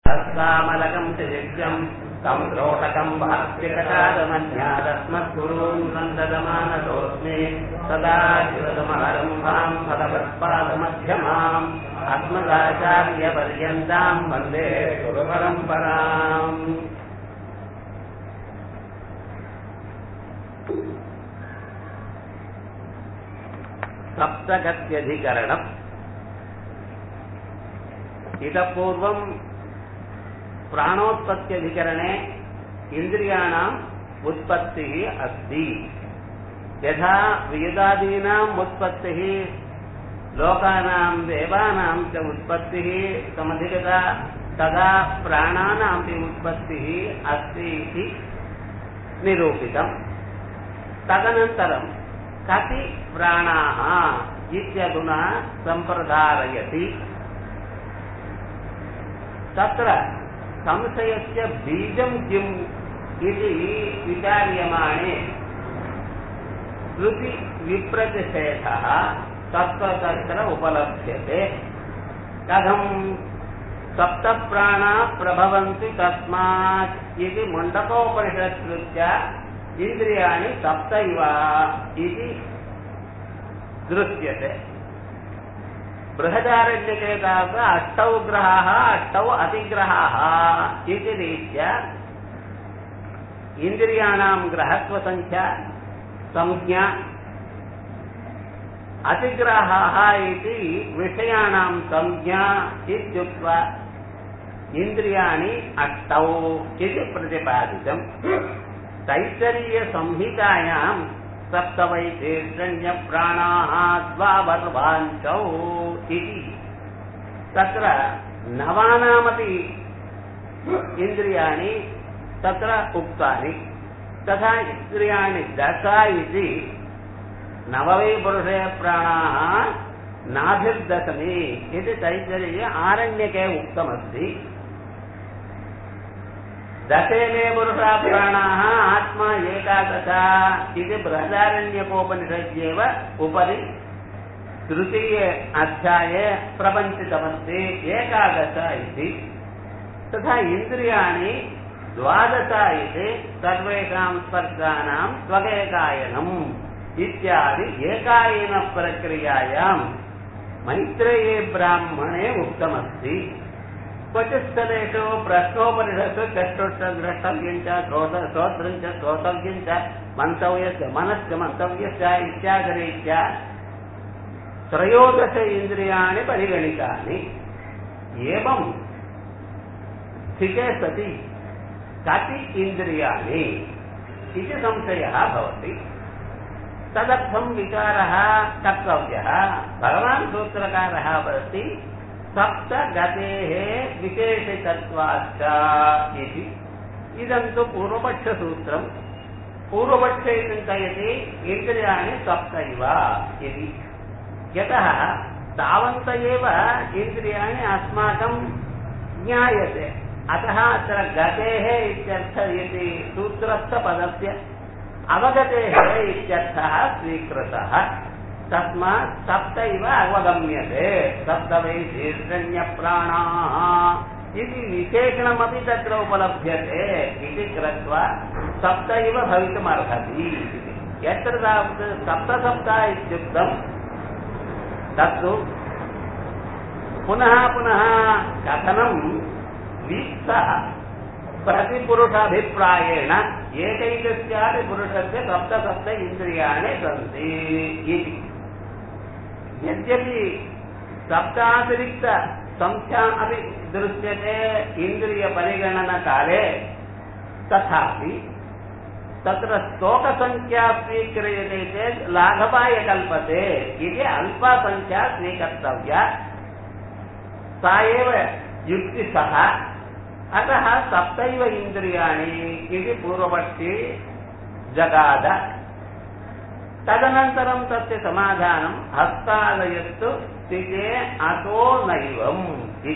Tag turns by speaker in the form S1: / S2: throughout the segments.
S1: हस्तामलकम् त्रिदिव्यम् तम् द्रोटकम् भास्यकटादमन्यादस्मद्गुरून् नन्ददमानतोऽस्मि सदा शिवसमरम्भाम् फलवत्पादमध्यमाम् अस्मदाचार्यपर्यन्ताम् वन्दे गुरुपरम्पराम् सप्तगत्यधिकरणम् इतः पूर्वम् प्राणोत्पत्त्यधिकरणे इन्द्रियाणाम् उत्पत्तिः अस्ति यथा वेदादीनाम् उत्पत्तिः लोकानाम् देवानाम् च उत्पत्तिः समधिगता तदा प्राणानामपि उत्पत्तिः अस्ति इति निरूपितम् तदनन्तरम् कति प्राणाः इत्यधुना सम्प्रदारयति तत्र संशयस्य बीजं किम् इति विचार्यमाणे श्रुति विप्रतिषेधः तत्र तत्र उपलभ्यते कथम् सप्तप्राणा प्रभवन्ति तस्मात् इति मुण्डकोपनिषत्कृत्य इन्द्रियाणि सप्त इव इति दृश्यते बृहदारण्यके तावत् अष्टौ ग्रहाः अष्टौ अतिग्रहाः इति रीत्या इन्द्रियाणां ग्रहत्वसङ्ख्या संज्ञा अतिग्राहाः इति विषयाणां संज्ञा इत्युक्त्वा इन्द्रियाणि अष्टौ इति प्रतिपादितम् तैत्तरीयसंहितायाम् सप्तवैतीर्षण्यप्राणाः द्वावर्वाञ्चौ इति तत्र नवानामपि इन्द्रियाणि तत्र उक्तानि तथा इन्द्रियाणि दश इति नववै पुरुषे प्राणाः नाभिर्दशमी इति तैत्तरीय आरण्यके उक्तमस्ति दशेमे पुरुषा प्राणाः आत्मा एकादश इति बृहदारण्यकोपनिषद्येव उपरि तृतीये अध्याये प्रपञ्चितमस्ति एकादश इति तथा इन्द्रियाणि द्वादश इति सर्वेषां स्पर्शानां त्वगेकायनम् इत्यादि एकायनप्रक्रियायां मैत्रेये ब्राह्मणे उक्तमस्ति क्वचित् स्थलेषु प्रश्नोपनिषत्सु चष्टुष्टद्रष्टव्यम् च श्रोत्रम् च श्रोतव्यम् च मन्तव्यस्य मनश्च मन्तव्यस्य इत्यादिरीत्या त्रयोदश इन्द्रियाणि परिगणितानि एवं स्थिते सति कति इन्द्रियाणि इति संशयः भवति तदर्थं विचारः कर्तव्यः भगवान् सूत्रकारः वदति सप्तगतेः विशेषतत्वाच्च इति इदं तु पूर्वपक्षसूत्रम् पूर्वपक्षे चिन्तयति इन्द्रियाणि सप्त इव इति यतः तावन्त एव इन्द्रियाणि अस्माकं ज्ञायते अतः अत्र गतेः इत्यर्थ इति सूत्रस्थपदस्य अवगतेः इत्यर्थः स्वीकृतः तस्मात् सप्त इव अवगम्यते सप्त वै शीर्षण्यप्राणाः इति विशेषणमपि तत्र उपलभ्यते इति कृत्वा सप्त इव भवितुमर्हति यत्र तावत् सप्त सप्त इत्युक्तं तत्तु पुनः पुनः कथनं वीक्षः प्रतिपुरुषाभिप्रायेण एकैकस्यापि पुरुषस्य सप्त सप्त इन्द्रियाणि सन्ति इति यद्यपि सप्तातिरिक्त संख्या अपि दृश्यते इन्द्रियपरिगणनकाले तथापि तत्र स्तोकसङ्ख्या स्वीक्रियते चेत् लाघवाय कल्पते इति अल्पा सङ्ख्या स्वीकर्तव्या सा एव युक्तिसः अतः सप्तैव इन्द्रियाणि इति पूर्वपक्षी जगाद तदनन्तरं तस्य समाधानं हस्तादयस्तु स्थिते अतो नैवम् इति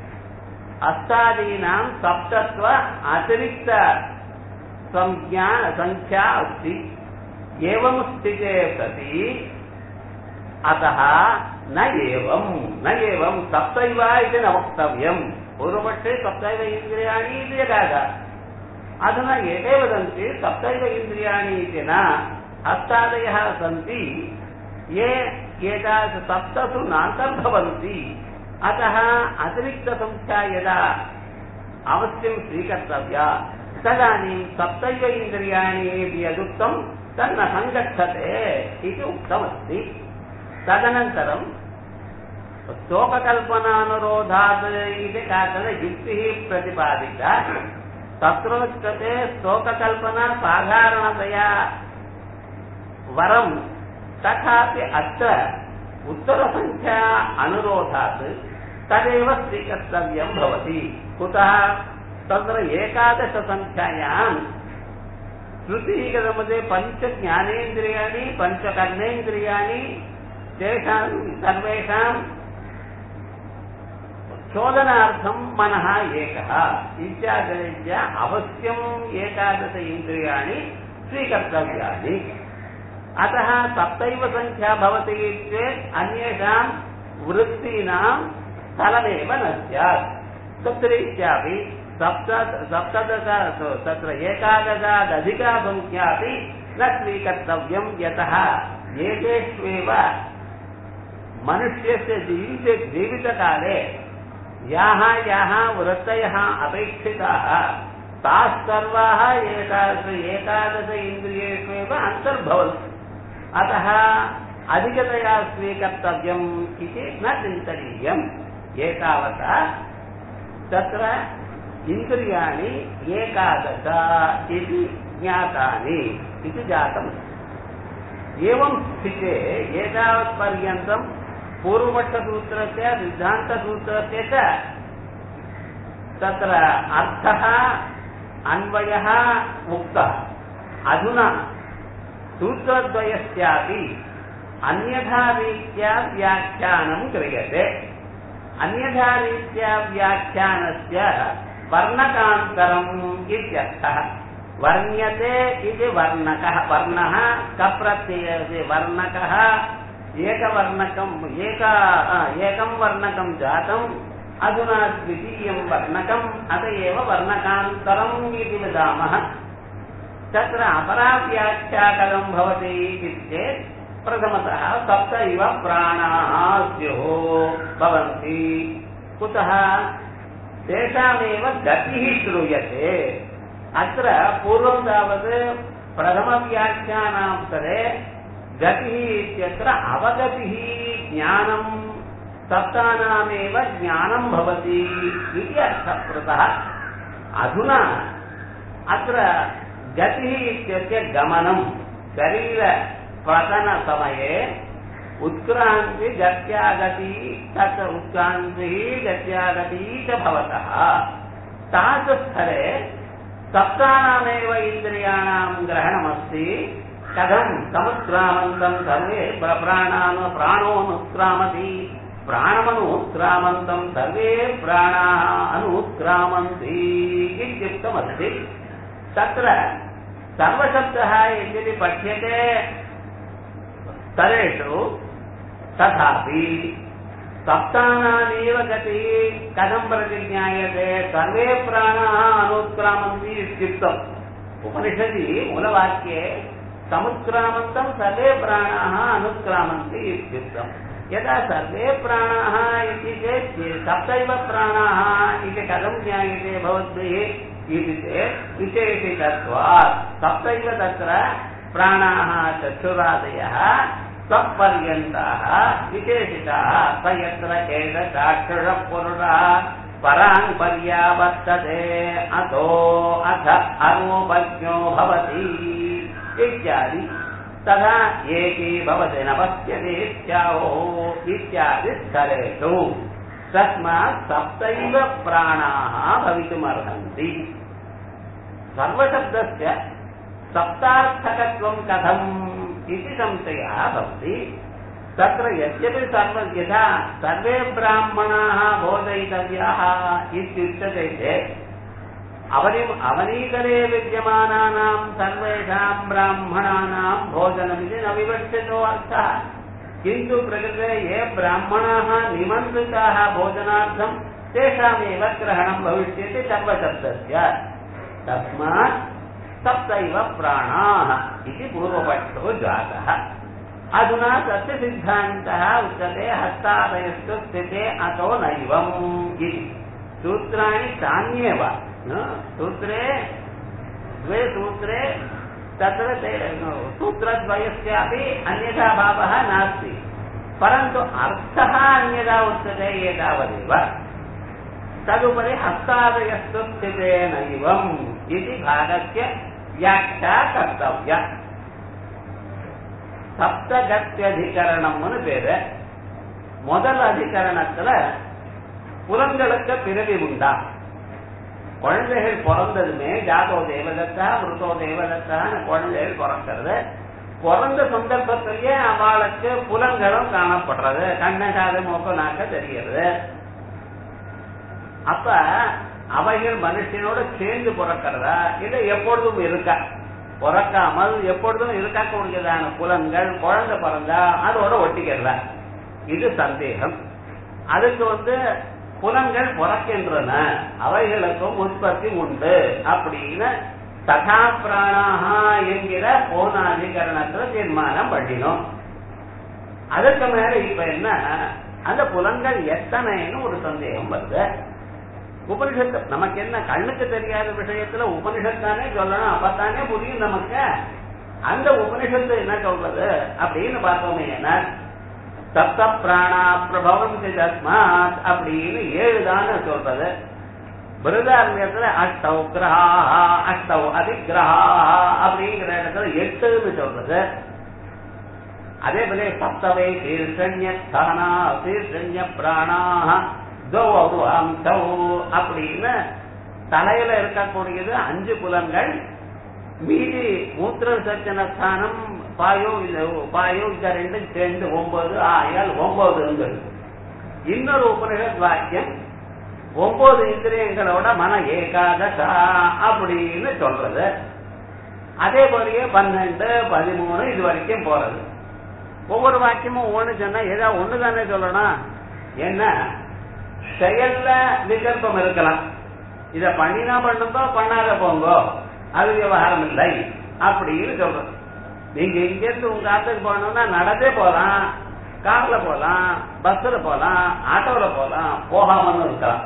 S1: हस्तादीनां सप्तत्व अतिरिक्त संज्ञा सङ्ख्या अस्ति एवं स्थिते सति अतः न एवं न एवं सप्तैव इति न वक्तव्यम् पूर्वपक्षे सप्तैव इन्द्रियाणि इति यदागात् अधुना एते वदन्ति सप्तैव इन्द्रियाणि इति न हस्तादयः सन्ति ये एतादृश सप्तसु नान्तर्भवन्ति अतः अतिरिक्तसंख्या यदा अवश्यं स्वीकर्तव्या तदानीं सप्तैव इन्द्रियाणि इति यदुक्तं तन्न सङ्गच्छते इति उक्तमस्ति तदनन्तरं स्तोककल्पनानुरोधात् इति काचन युक्तिः प्रतिपादिता तत्रोच्यते स्तोककल्पना साधारणतया वरं तथापि अत्र उत्तरसङ्ख्या अनुरोधात् तदेव स्वीकर्तव्यं भवति कुतः तत्र एकादशसङ्ख्यायां श्रुतिगतमध्ये पञ्च ज्ञानेन्द्रियाणि पञ्चकर्णेन्द्रियाणि तेषां सर्वेषां शोधनार्थं मनः एकः इत्यादिरीत्या अवश्यम् एकादश इन्द्रियाणि स्वीकर्तव्यानि अतः सप्तैव सङ्ख्या भवति चेत् अन्येषां वृत्तीनां स्थलमेव न स्यात् तत्रैत्यापि सप्त सप्तदश तत्र एकादशादधिका सङ्ख्यापि न स्वीकर्तव्यं यतः एतेष्वेव मनुष्यस्य जीवित जीवितकाले याः याः वृत्तयः अपेक्षिताः ताः सर्वाः एकादश एकादश इन्द्रियेष्वेव अन्तर्भवन्ति अतः अधिकतया स्वीकर्तव्यम् इति न चिन्तनीयम् एतावता तत्र इन्द्रियाणि एकादश इति ज्ञातानि इति जातम् एवं स्थिते एतावत्पर्यन्तं पूर्वपक्षसूत्रस्य सिद्धान्तसूत्रस्य च तत्र अर्थः अन्वयः उक्तः अधुना सूत्रद्वयस्यापि अन्यथा रीत्या व्याख्यानं क्रियते अन्यथा रीत्या व्याख्यानस्य वर्णकान्तरम् इत्यर्थः वर्ण्यते इति वर्णकः वर्णः कप्रत्ययस्य वर्णकः एकवर्णकम् एक एकं वर्णकं जातम् अधुना द्वितीयं वर्णकम् अत एव वर्णकान्तरम् इति वदामः तत्र अपरा व्याख्या कथं भवति इति चेत् प्रथमतः सप्त इव प्राणाः स्युः भवन्ति कुतः तेषामेव गतिः श्रूयते अत्र पूर्वं तावत् प्रथमव्याख्यानान्तरे गतिः इत्यत्र अवगतिः ज्ञानं सप्तानामेव ज्ञानं भवति इति अर्थः कृतः अधुना अत्र गतिः इत्यस्य गमनं शरीरपतनसमये उत्क्रान्ति गत्यागति तत् उत्क्रान्तिः गत्यागति च भवतः तादृशस्थले सप्तानामेव इन्द्रियाणां ग्रहणमस्ति कथं समुत्क्रामन्तं सर्वे प्राणान् प्राणोऽनुत्क्रामति प्राणमनुत्क्रामन्तं सर्वे प्राणाः अनुत्क्रामन्ति इत्युक्तमस्ति तत्र सर्वशब्दः यद्यपि पठ्यते स्तरेषु तथापि सप्तानामेव गतिः कथं प्रतिज्ञायते सर्वे प्राणाः अनुत्क्रामन्ति इत्युक्तम् उपनिषदि मूलवाक्ये समुत्क्रामन्तं सर्वे प्राणाः अनुत्क्रामन्ति इत्युक्तम् यदा सर्वे प्राणाः इति चेत् सप्तैव प्राणाः इति कथं ज्ञायते भवद्भिः इति चेत् विशेषितत्वात् सप्तैव तत्र प्राणाः चक्षुरादयः त्वपर्यन्ताः विशेषिताः स यत्र केशचाक्षुषपुरुषः पराङ् पर्यावर्तते अतो अथ अरूपज्ञो भवति इत्यादि तथा एकी भवति न पश्यति इत्याहो इत्यादि स्थलेषु तस्मात् सप्तैव प्राणाः भवितुमर्हन्ति सर्वशब्दस्य सप्तार्थकत्वं कथम् इति संशयः भवति तत्र यद्यपि सर्व यथा सर्वे ब्राह्मणाः बोधयितव्याः इत्युच्यते चेत् अवनिम् अवनीतले विद्यमानानां सर्वेषां ब्राह्मणानां भोजनमिति न विवक्षितो अर्थः किन्तु प्रकृते ये ब्राह्मणाः निमन्त्रिताः भोजनार्थं तेषामेव ग्रहणं भविष्यति सर्वशब्दस्य तस्मात् सप्तैव प्राणाः इति पूर्वपक्षो जातः अधुना तस्य सिद्धान्तः उच्यते हस्तादयस्तु स्थिते अतो नैवम् इति सूत्राणि तान्येव न? सूत्रे द्वे सूत्रे तत्र ते सूत्रद्वयस्यापि अन्यथा भावः नास्ति परन्तु अर्थः अन्यथा उच्यते एतावदेव तदुपरि हस्तादयस्तु स्थिते नैवम् इति भागस्य व्याख्या कर्तव्या சப்தகத்தியதிகரணம்னு பேரு முதல் அதிகரணத்துல புலங்களுக்கு பிறவி உண்டா குழந்தைகள் பிறந்ததுமே ஜாதோ தேவதத்தா மிருதோ தேவதத்தான்னு குழந்தைகள் பிறக்கிறது பிறந்த சந்தர்ப்பத்திலேயே அவளுக்கு புலங்களும் காணப்படுறது கண்ண காது மூக்க நாக்க தெரிகிறது அப்ப அவைகள் மனுஷனோட சேர்ந்து பிறக்கிறதா இது எப்பொழுதும் இருக்கா பிறக்காமல் எப்பொழுதும் இருக்கக்கூடியதான புலன்கள் குழந்தை பிறந்தா அதோட ஒட்டிக்கிறதா இது சந்தேகம் அதுக்கு வந்து புலன்கள் பிறக்கின்றன அவைகளுக்கும் உற்பத்தி உண்டு அப்படின்னு ததா பிராணாகா என்கிற போனாதிகரணத்துல தீர்மானம் பண்ணினோம் அதுக்கு மேல இப்ப என்ன அந்த புலன்கள் எத்தனைன்னு ஒரு சந்தேகம் வருது உபனிஷத்து நமக்கு என்ன கண்ணுக்கு தெரியாத விஷயத்துல உபனிஷத்தானே சொல்லணும் அப்பத்தானே புரியும் நமக்கு அந்த உபனிஷத்து என்ன சொல்றது அப்படின்னு பார்த்தோமே என்ன சப்த பிராணா பிரபவம் தஸ்மாத் அப்படின்னு ஏழு தானே சொல்றது பிருதாரண்யத்துல அஷ்டவ் கிரகா அஷ்டவ் அதிகிரகா அப்படிங்கிற இடத்துல எட்டுன்னு சொல்றது அதே போல சப்தவை சீர்ஷண்ய ஸ்தானா சீர்ஷண்ய பிராணா அப்படின்னு தலையில இருக்கக்கூடியது அஞ்சு புலன்கள் மீதி மூத்திர சச்சன ஸ்தானம் பாயோ பாயோ இந்த ரெண்டும் சேர்ந்து ஒன்பது ஆயால் ஒன்பது இன்னொரு உபனிஷத் வாக்கியம் ஒன்பது இந்திரியங்களோட மன ஏகாதசா அப்படின்னு சொல்றது அதே போலயே பன்னெண்டு பதிமூணு இது வரைக்கும் போறது ஒவ்வொரு வாக்கியமும் ஒண்ணு சொன்னா ஏதாவது ஒண்ணு தானே சொல்லணும் என்ன செயல்ல விகல்பம் இருக்கலாம் இத பண்ணினா பண்ணுங்கோ பண்ணாத போங்கோ அது விவகாரம் இல்லை அப்படின்னு சொல்றது நீங்க இங்க இருந்து உங்க ஆத்துக்கு போகணும்னா நடந்தே போலாம் கார்ல போலாம் பஸ்ல போலாம் ஆட்டோல போலாம் போகாமலும் இருக்கலாம்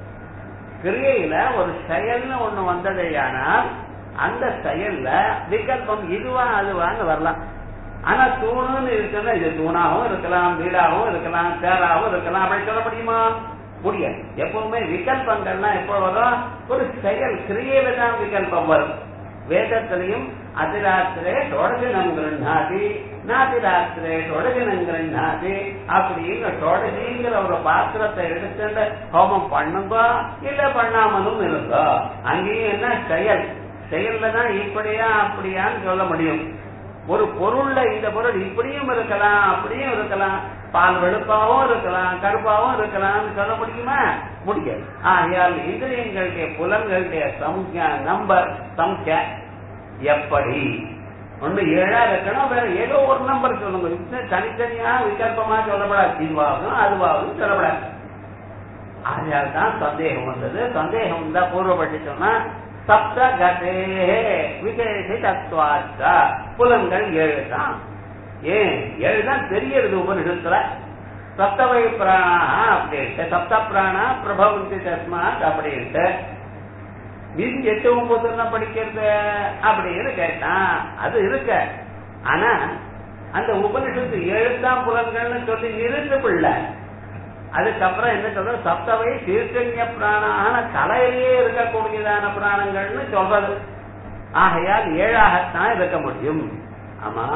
S1: கிரியையில ஒரு செயல்னு ஒண்ணு வந்ததையானால் அந்த செயல்ல விகல்பம் இதுவா அதுவான்னு வரலாம் ஆனா தூணுன்னு இருக்குன்னா இது தூணாகவும் இருக்கலாம் வீடாகவும் இருக்கலாம் சேராகவும் இருக்கலாம் அப்படி சொல்ல முடியுமா முடியாது எப்பவுமே விகல்பங்கள்லாம் எப்போ வரும் ஒரு செயல் கிரியையில தான் விகல்பம் வரும் வேதத்திலையும் அதிராத்திரே ஷோடசினம் கிருண்ணாதி நாதிராத்திரே ஷோடசினம் கிருண்ணாதி அப்படின்னு ஷோடசிங்கிற ஒரு பாத்திரத்தை எடுத்துட்டு ஹோமம் பண்ணுங்க இல்ல பண்ணாமலும் இருங்க அங்கேயும் என்ன செயல் செயல்ல தான் இப்படியா அப்படியான்னு சொல்ல முடியும் ஒரு பொருள்ல இந்த பொருள் இப்படியும் இருக்கலாம் அப்படியும் இருக்கலாம் பால் வெளுப்பாவும் இருக்கலாம் கருப்பாவும் இருக்கலாம்னு சொல்ல முடியுமா முடியாது ஆகையால் இந்திரியங்களுடைய புலன்களுடைய சம்யா நம்பர் சம்யா எப்படி ஒண்ணு ஏழா இருக்கணும் வேற ஏதோ ஒரு நம்பர் சொல்லுங்க இன்னும் தனித்தனியா விகல்பமா சொல்லப்படாது இதுவாகும் அதுவாகும் சொல்லப்படாது ஆகையால் தான் சந்தேகம் வந்தது சந்தேகம் தான் பூர்வப்பட்டு சொன்னா சப்த கதே விசேஷ தத்துவாச்சா புலன்கள் ஏழு தான் ஏன் ஏழு தான் தெரியறது உபனிஷத்துல சப்தவை பிராணா அப்படின்ட்டு சப்த பிராணா பிரபவந்தி தஸ்மாத் அப்படின்ட்டு மீதி எட்டு ஒன்பது என்ன படிக்கிறது அப்படின்னு கேட்டான் அது இருக்க ஆனா அந்த உபனிஷத்து எழுத்தாம் புலன்கள்னு சொல்லி நிறுத்து பிள்ளை அதுக்கப்புறம் என்ன சொல்ற சப்தவை சீர்கன்ய பிராணான கலையிலேயே இருக்கக்கூடியதான பிராணங்கள்னு சொல்றது ஆகையால் ஏழாகத்தான் இருக்க முடியும் ஆமா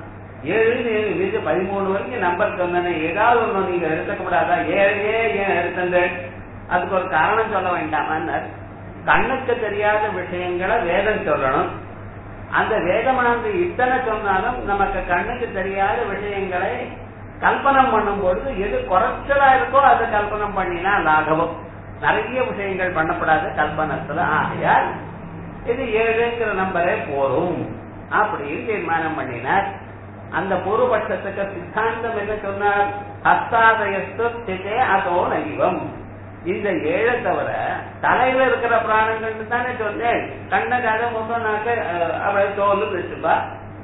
S1: ஏழு இது பதிமூணு வரைக்கும் நம்பர் சொன்னேன் ஏதாவது ஒண்ணு நீங்க எடுத்துக்க கூடாதா ஏழையே ஏன் எடுத்தது அதுக்கு ஒரு காரணம் சொல்ல வேண்டாமா கண்ணுக்கு தெரியாத விஷயங்களை வேதம் சொல்லணும் அந்த வேதமானது இத்தனை சொன்னாலும் நமக்கு கண்ணுக்கு தெரியாத விஷயங்களை கல்பனம் பண்ணும் பொழுது எது குறைச்சலா இருக்கோ அதை கல்பனம் பண்ணினா லாகவம் நிறைய விஷயங்கள் பண்ணப்படாது கல்பனத்துல ஆகையால் இது ஏழுங்கிற நம்பரே போரும் அப்படின்னு தீர்மானம் பண்ணினார் அந்த பூர்வபட்சத்துக்கு சித்தாந்தம் என்ன சொன்னார் ஹஸ்தாதயஸ்தே அதோ நைவம் இந்த ஏழை தவிர தலையில இருக்கிற பிராணங்கள்னு தானே சொன்னேன் கண்ண காத முகம் நாக்க அஹ், அவளை தோல் வச்சுப்பா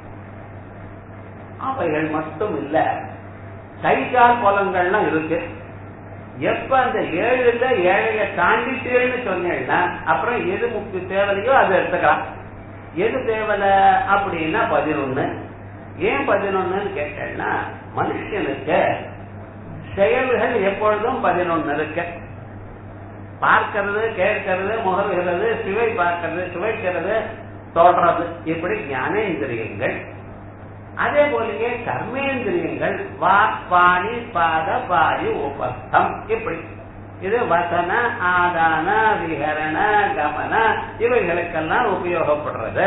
S1: அவைகள் மட்டும் இல்ல கை கால் புலங்கள்லாம் இருக்கு எப்ப அந்த ஏழுல ஏழைய தாண்டிட்டேன்னு சொன்னேன்னா அப்புறம் எது முக்கிய தேவையோ அதை எடுத்துக்கலாம் எது தேவலை அப்படின்னா பதினொன்னு ஏன் பதினொன்னுன்னு கேட்டேன்னா மனுஷனுக்கு செயல்கள் எப்பொழுதும் பதினொன்னு இருக்கு பார்க்கிறது கேட்கறது முகர்கிறது சுவை பார்க்கிறது சுவைக்கிறது தொடர்றது இப்படி ஞானேந்திரியங்கள் அதே போலயே கர்மேந்திரியங்கள் வாக் பாணி பாத பாயு உபஸ்தம் இப்படி இது வசன ஆதான விகரண கமன இவைகளுக்கெல்லாம் உபயோகப்படுறது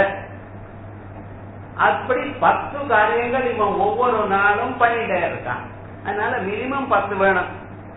S1: அப்படி பத்து காரியங்கள் இவன் ஒவ்வொரு நாளும் பண்ணிட்டே இருக்கான் அதனால மினிமம் பத்து வேணும்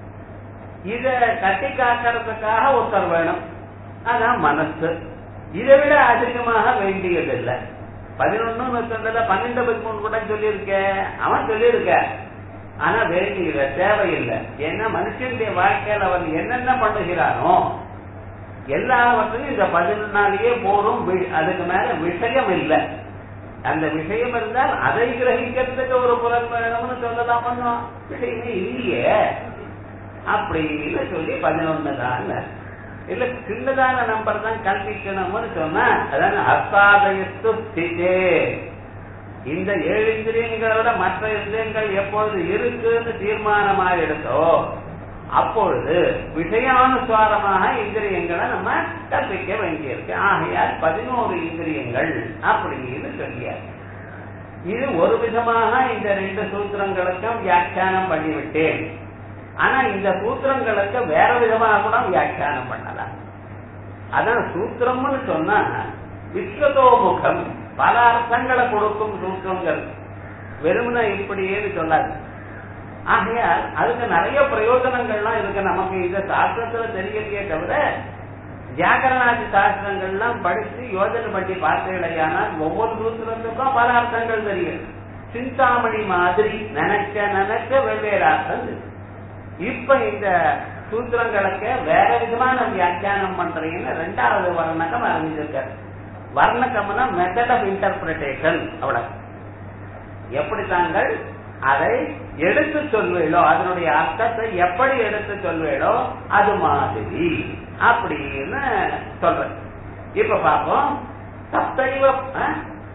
S1: இத கட்டி காக்கிறதுக்காக ஒருத்தர் வேணும் அதான் மனசு இதை விட அதிகமாக வேண்டியதில்லை பதினொன்னு சொன்னதுல பன்னெண்டு பதிமூணு கூட சொல்லியிருக்க அவன் சொல்லியிருக்க ஆனா வேண்டியதில்லை தேவையில்லை ஏன்னா மனுஷனுடைய வாழ்க்கையில் அவன் என்னென்ன பண்ணுகிறானோ எல்லாவற்றையும் இந்த பதினொன்னாலேயே போரும் வி- அதுக்கு மேல விஷயம் இல்லை அந்த விஷயம் இருந்தால் அதை கிரகிக்கிறதுக்கு ஒரு புலன் வேணும்னு சொல்லலாம் பண்ணோம் விஷயமே இல்லையே அப்படின்னு சொல்லி பதினொன்னு தான் இல்ல சின்னதான நம்பர் தான் கல்பிக்கணும்னு சொன்னா அதான் அஸ்தாதயத்து ஸ்திதே இந்த ஏழு இந்திரியங்களோட மற்ற இந்திரியங்கள் எப்பொழுது இருக்குன்னு தீர்மானமாயிடுதோ அப்பொழுது விஷயானுசாரமாக இந்திரியங்களை நம்ம கற்பிக்க வேண்டியிருக்கு ஆகையால் பதினோரு இந்திரியங்கள் அப்படின்னு சொல்லியார் இது ஒரு விதமாக இந்த ரெண்டு சூத்திரங்களுக்கும் வியாக்கியானம் பண்ணிவிட்டேன் ஆனா இந்த சூத்திரங்களுக்கு வேற விதமாக கூட வியாக்கியானம் பண்ணலாம் அதான் சூத்திரம்னு சொன்னா விஸ்வதோமுகம் பல அர்த்தங்களை கொடுக்கும் சூத்திரங்கள் வெறுமன இப்படியேன்னு சொல்லாது ஆகையால் அதுக்கு நிறைய பிரயோஜனங்கள்லாம் இருக்கு நமக்கு இந்த சாஸ்திரத்துல தெரியலையே தவிர வியாக்கரணாதி சாஸ்திரங்கள்லாம் படிச்சு யோஜனை பண்ணி பார்த்தீங்களேயானால் ஒவ்வொரு சூத்திரத்துக்கும் பல அர்த்தங்கள் தெரியும் சிந்தாமணி மாதிரி நினைக்க நினைக்க வெவ்வேறு அர்த்தம் இருக்கு. இப்ப இந்த சூத்திரங்களுக்கு வேற விதமான வியாக்கியானம் பண்றீங்கன்னு ரெண்டாவது வர்ணகம் அறிஞ்சிருக்காரு வர்ணகம்னா மெத்தட் ஆஃப் இன்டர்பிரிட்டேஷன் அவ்வளவு எப்படி தாங்கள் அதை எடுத்து சொல்வீளோ அதனுடைய அர்த்தத்தை எப்படி எடுத்து சொல்வீளோ அது மாதிரி அப்படின்னு சொல்றேன் இப்ப பாப்போம் சப்தைவ ஆ?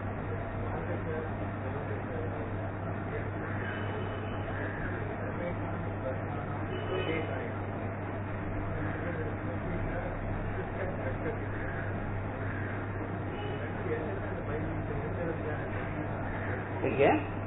S1: இங்க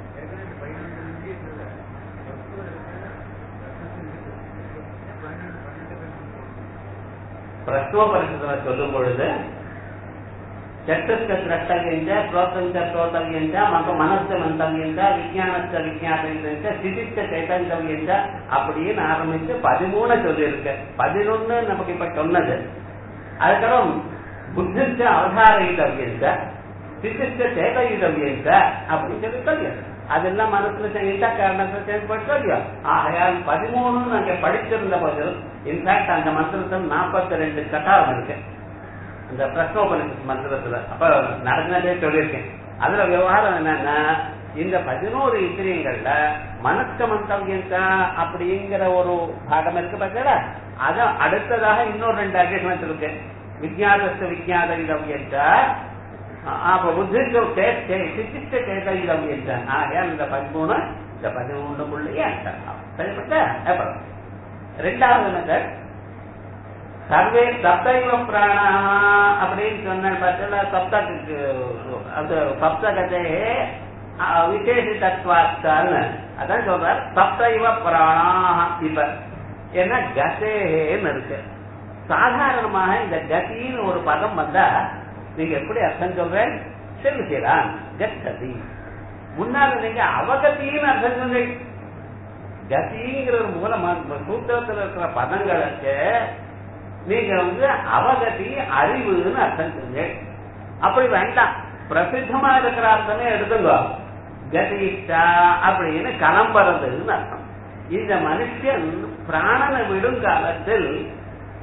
S1: பிரஸ்துவ பரிசுகளை சொல்லும் பொழுது ಚಕ್ಷುಸ್ಕ ದ್ರಷ್ಟವ್ಯಂಚ ಶ್ರೋತಂಚ ಶ್ರೋತವ್ಯಂಚ ಮತ್ತು ಮನಸ್ಸು ಮಂತವ್ಯಂಚ விஞ்ஞானச்ச விஞ்ஞானஞ்ச சிதிச்ச சைதந்தவ்யஞ்ச அப்படின்னு ஆரம்பிச்சு பதிமூணு சொல்லியிருக்கு பதினொன்னு நமக்கு இப்ப சொன்னது அதுக்கப்புறம் புத்திச்ச அவதாரயிதவ்யஞ்ச சிதிச்ச சேதயிதவ்யஞ்ச அப்படின்னு சொல்லி சொல்லியது அதெல்லாம் மனசுல செஞ்சா காரணத்தை செயல்பட்டு இல்லையா ஆகையால் பதிமூணு நாங்க படிச்சிருந்த போது இன்ஃபேக்ட் அந்த மந்திரத்தில் நாற்பத்தி ரெண்டு கட்டாரம் இருக்கு இந்த பிரஸ்னோபனிஷத் மந்திரத்துல அப்ப நடந்ததே சொல்லியிருக்கேன் அதுல விவகாரம் என்னன்னா இந்த பதினோரு இந்திரியங்கள்ல மனச மந்தவியங்கா அப்படிங்கிற ஒரு பாகம் இருக்கு பார்த்தா அத அடுத்ததாக இன்னொரு ரெண்டு அட்ஜஸ்ட்மெண்ட் இருக்கு விஜயாதஸ்த விஜயாத இதவியங்கா அப்ப புத்திக்கு சித்திச்ச கேட்ட இதவியங்கா ஆகையால் இந்த பதிமூணு இந்த பதிமூணுக்குள்ளேயே அர்த்தம் சரிப்பட்ட அப்புறம் ரெண்டாவது மெத்தட் சர்வே சப்தைவ பிராணா அப்படின்னு சொன்ன பார்த்தா சப்தக்கு அது சப்தகதே விசேஷ தத்துவார்த்தான்னு அதான் சொல்றார் சப்தைவ பிராணா இப்ப என்ன கதேன்னு இருக்கு சாதாரணமாக இந்த கதின்னு ஒரு பதம் வந்தா நீங்க எப்படி அர்த்தம் சொல்றேன் செல்லுகிறான் கதி முன்னால நீங்க அவகத்தின்னு அர்த்தம் சொன்னீங்க கதிங்கிற ஒரு மூலம் சூத்திரத்தில் இருக்கிற பதங்களுக்கு நீங்க வந்து அவகதி அறிவுன்னு அர்த்தம் செஞ்சு அப்படி வேண்டாம் பிரசித்தமா இருக்கிற அர்த்தமே எடுத்துங்க கதிஷ்டா அப்படின்னு கிளம்புறதுன்னு அர்த்தம் இந்த மனுஷன் பிராணனை விடும் காலத்தில்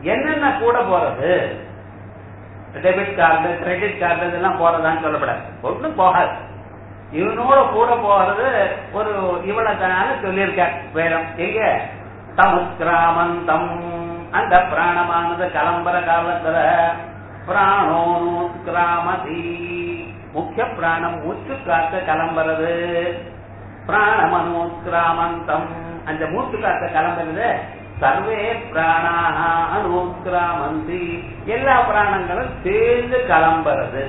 S1: என்னென்ன கூட போறது டெபிட் கார்டு கிரெடிட் கார்டு இதெல்லாம் போறதான்னு சொல்லப்படாது ஒன்றும் போகாது இவனோட கூட போறது ஒரு இவ்வளவு சொல்லியிருக்கார் வேதம் எங்க தமுத்கிராமந்தம் அந்த பிராணமானது கலம்பர காலத்துல பிராணோனுக்கிராமதி முக்கிய பிராணம் மூச்சு காத்த கிளம்புறது பிராணமனுக்கிராமந்தம் அந்த மூச்சு காத்த கிளம்புறது சர்வே பிராணாக அனுக்கிராமந்தி எல்லா பிராணங்களும் சேர்ந்து கிளம்புறது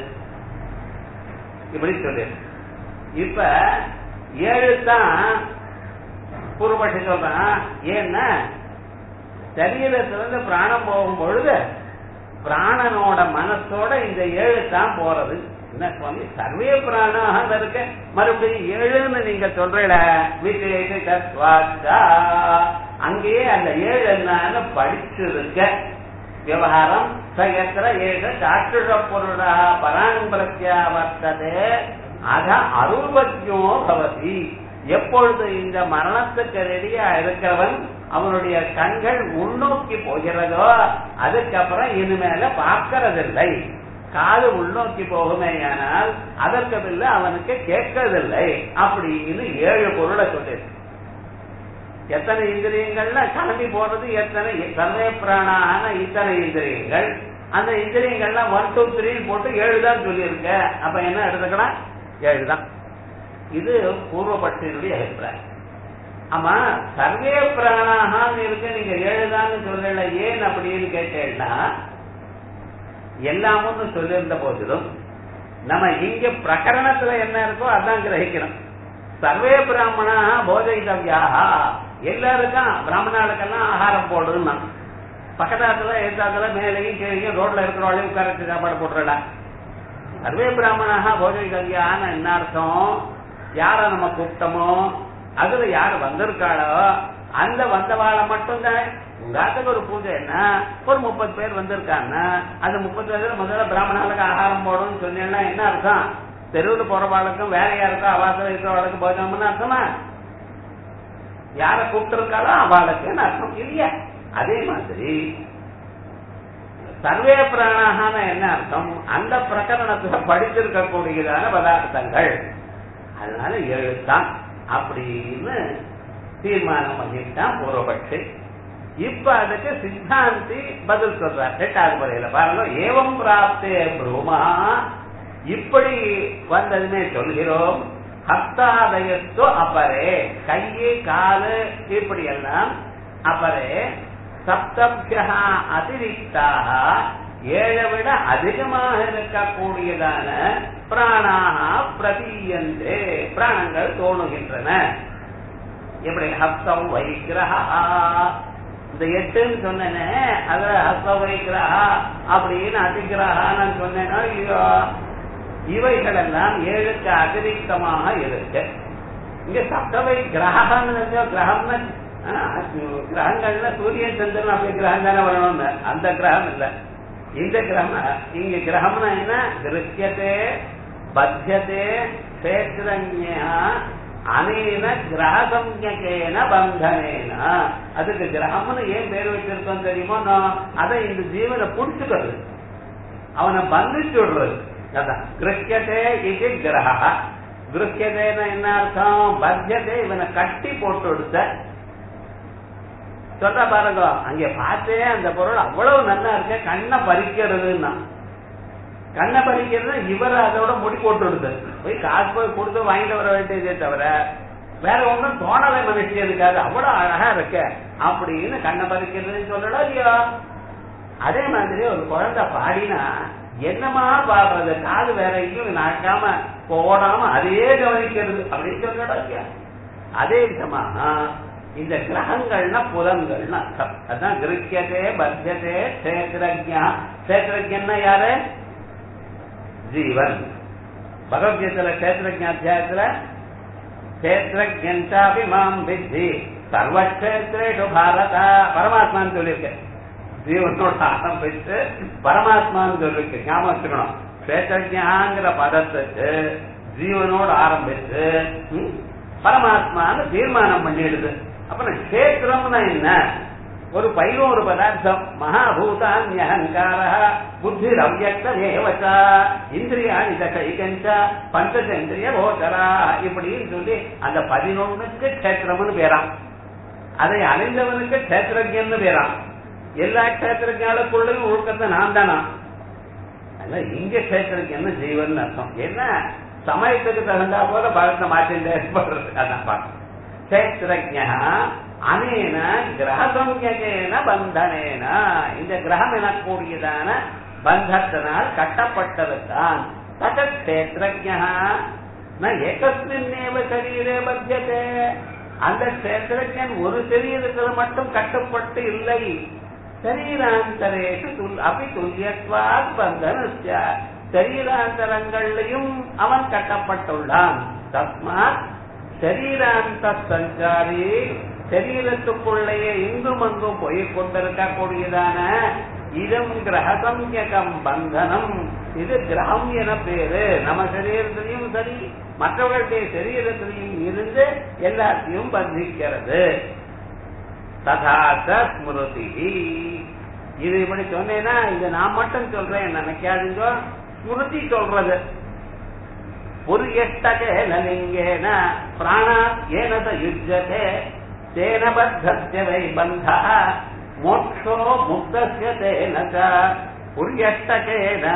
S1: இப்படி சொல்லு இப்ப ஏழு தான் பூர்வபட்சி சொல்றான் ஏன்னா சரீரத்திலிருந்து பிராணம் போகும் பொழுது பிராணனோட மனசோட இந்த ஏழு தான் போறது என்ன சுவாமி சர்வே பிராணாக இருக்க மறுபடியும் ஏழுன்னு நீங்க சொல்றீட விசேஷ தத்வாச்சா அங்கேயே அந்த ஏழு என்னன்னு படிச்சிருக்க விவகாரம் சயத்திர ஏக சாட்சுஷ பொருளா பராங்கிரத்தியா வர்த்ததே அத அருள்வஜோ பவதி எப்பொழுது இந்த மரணத்துக்கு ரெடியா இருக்கிறவன் அவனுடைய கண்கள் உள்நோக்கி போகிறதோ அதுக்கப்புறம் இனிமேல பார்க்கறதில்லை காது உள்நோக்கி போகுமேயானால் அதற்கு பில்ல அவனுக்கு கேட்கறதில்லை அப்படின்னு ஏழு பொருளை சொல்லிருக்கு எத்தனை இந்திரியங்கள்ல கிளம்பி போறது எத்தனை சர்வே பிராணான இத்தனை இந்திரியங்கள் அந்த இந்திரியங்கள்லாம் ஒன் டூ த்ரீ போட்டு ஏழு தான் சொல்லியிருக்க அப்ப என்ன எடுத்துக்கலாம் ஏழு தான் இது பூர்வபட்சியினுடைய அபிப்பிராயம் ஆமா சர்வே பிராணாக இருக்கு நீங்க ஏழுதான்னு சொல்லல ஏன் அப்படின்னு கேட்டேன்னா எல்லாமும் சொல்லியிருந்த போதிலும் நம்ம இங்க பிரகரணத்துல என்ன இருக்கோ அதான் கிரகிக்கணும் சர்வே பிராமணா போஜயிதவியாக எல்லாருக்கும் பிராமணாளுக்கெல்லாம் ஆகாரம் போடுன்னா பக்கத்தாத்துல எதிர்த்தாத்துல மேலேயும் கீழையும் ரோட்ல இருக்கிறவளையும் உட்காரத்து சாப்பாடு போட்டுறடா சர்வே பிராமணாக போஜயிதவியான்னு என்ன அர்த்தம் யார நம்ம கூப்பிட்டோமோ அதுல யாரு வந்திருக்காளோ அந்த வந்தவாளை மட்டும்தான் உங்காத்துக்கு ஒரு பூஜை என்ன ஒரு முப்பது பேர் வந்திருக்காங்க அந்த முப்பது பேர் முதல்ல பிராமணாளுக்கு ஆகாரம் போடணும்னு சொன்னீங்கன்னா என்ன அர்த்தம் தெருவில் போறவாளுக்கும் வேற யாருக்கும் அவாசம் இருக்கிறவாளுக்கு போஜனம்னு அர்த்தமா யார கூப்பிட்டு இருக்காளோ அவளுக்குன்னு அர்த்தம் இல்லையா அதே மாதிரி சர்வே பிராணான என்ன அர்த்தம் அந்த பிரகரணத்துல படிச்சிருக்கக்கூடியதான பதார்த்தங்கள் அதனால எழுத்தான் அப்படின்னு தீர்மானம் பண்ணிட்டான் பூர்வபட்சி இப்ப அதுக்கு சித்தாந்தி பதில் சொல்றார் எட்டாவது முறையில பாருங்க ஏவம் பிராப்தே பிரூமா இப்படி வந்ததுமே சொல்கிறோம் ஹஸ்தாதயத்தோ அப்பரே கையை காலு இப்படி எல்லாம் அப்பரே சப்தபியா அதிரிக்தாக ஏழை விட அதிகமாக இருக்கக்கூடியதான பிராணாக பிரதீயந்தே பிராணங்கள் தோணுகின்றன எப்படி ஹஸ்தம் வைக்கிரஹா இந்த எட்டுன்னு சொன்னேனே அதுல ஹஸ்தம் வைக்கிரஹா அப்படின்னு அதிகிரஹா நான் சொன்னேன்னா இவைகள் எல்லாம் ஏழுக்கு அதிரிக்தமாக இருக்கு இங்க சப்தவை கிரகம்னு கிரகம்னு கிரகங்கள்ல சூரியன் சந்திரன் அப்படி கிரகம் தானே வரணும்னு அந்த கிரகம் இல்ல இந்த கிரகம் இங்க கிரகம்னா என்ன திருஷ்யத்தே பத்தியதே கஷேத்திரஞா அனேன கிரகசம்யகேன பந்தனேன அதுக்கு கிரகம்னு ஏன் பேர் வச்சிருக்கோம் தெரியுமோ அதை இந்த ஜீவனை புடிச்சுக்கிறது அவனை பந்திச்சு விடுறது அதான் கிருஷ்யதே இது கிரக கிருஷ்யதேன என்ன அர்த்தம் பத்தியதே இவனை கட்டி போட்டு கொடுத்த சொல்ற பாருங்க அங்க பார்த்தே அந்த பொருள் அவ்வளவு நல்லா இருக்க கண்ணை பறிக்கிறதுன்னா கண்ணை பறிக்கிறது இவர் அதோட முடி போட்டு விடுது போய் காசு போய் கொடுத்து வாங்கிட்டு வர வேண்டியதே தவிர வேற ஒண்ணும் தோணலை மனுஷியதுக்காக அவ்வளவு அழகா இருக்க அப்படின்னு கண்ணை பறிக்கிறதுன்னு சொல்லலாம் இல்லையா அதே மாதிரி ஒரு குழந்தை பாடினா என்னமா பாடுறது காது வேற எங்கேயும் நடக்காம போடாம அதையே கவனிக்கிறது அப்படின்னு சொல்லலாம் இல்லையா அதே விதமா இந்த கிரகங்கள்னா புலன்கள்னு அர்த்தம் அதான் கிருக்கியதே பத்தியதே கஷேத்திரஜா கஷேத்திரஜன்னா யாரு ஜீவன் பகவத்கீதையில கஷேத்திரஜ அத்தியாயத்துல கஷேத்திரஜாபி மாம் வித்தி சர்வக்ஷேத்ரேஷு பாரத பரமாத்மான்னு சொல்லியிருக்கேன் ஜீவனோட ஆரம்பிச்சு பரமாத்மான்னு சொல்லிருக்கு ஞாபகம் வச்சுக்கணும் கஷேத்திரஜாங்கிற பதத்துக்கு ஜீவனோட ஆரம்பிச்சு பரமாத்மான்னு தீர்மானம் பண்ணிடுது அப்புறம் கஷேத்திரம்னா என்ன ஒரு பதினோரு பதார்த்தம் மகாபூதான்யகங்கார புத்தி அவ்யக்தமேவச்ச இந்திரியாணி தசைகஞ்ச பஞ்சச்சந்திரிய கோச்சரா இப்படின்னு சொல்லி அந்த பதினொன்னுக்கு கஷேத்திரம்னு பேராம் அதை அறிந்தவனுக்கு கஷேத்திரஜன்னு பேராம் எல்லா கஷேத்திரஜாலுக்குள்ளையும் ஒழுக்கத்தை நான் தானா அதனால இங்க கஷேத்திரஜன்னு ஜீவன் அர்த்தம் என்ன சமயத்துக்கு தகுந்தா போல பலத்தை மாற்றிண்டே ஏற்படுறது அதான் பார்க்கணும் கஷேத்திரஜா அனேன கிரகசம்யகேன பந்தனேன இந்த கிரகம் எனக்கூடியதான பந்தத்தினால் கட்டப்பட்டதுதான் ததக்ஷேத்திரஜா ந ஏகஸ்மின்னேவ சரீரே பத்தியதே அந்த கஷேத்திரஜன் ஒரு சரீரத்தில் மட்டும் கட்டப்பட்டு இல்லை சரீராந்தரேஷு துல் அபி துல்லியத்வாத் பந்தனஸ்ய சரீராந்தரங்கள்லையும் அவன் கட்டப்பட்டுள்ளான் தஸ்மாத் சரீராந்த சஞ்சாரி சரீரத்துக்குள்ளேயே இங்கும் அங்கும் போய் கொண்டிருக்கக்கூடியதான இதம் கிரகசம்யகம் பந்தனம் இது கிரகம் என பேரு நம்ம சரீரத்திலையும் சரி மற்றவர்களுடைய சரீரத்திலையும் இருந்து எல்லாத்தையும் பந்திக்கிறது ததாச ஸ்மிருதி இது இப்படி சொன்னேன்னா இது நான் மட்டும் சொல்றேன் நினைக்காதீங்க ஸ்மிருதி சொல்றது ஒரு எட்டகேன லிங்கேன பிராணா ஏனத யுஜ்யதே தேன பத்தஸ்ய வை பந்தா மோட்சோ முக்தஸ்ய தேன ச உரியட்டகேன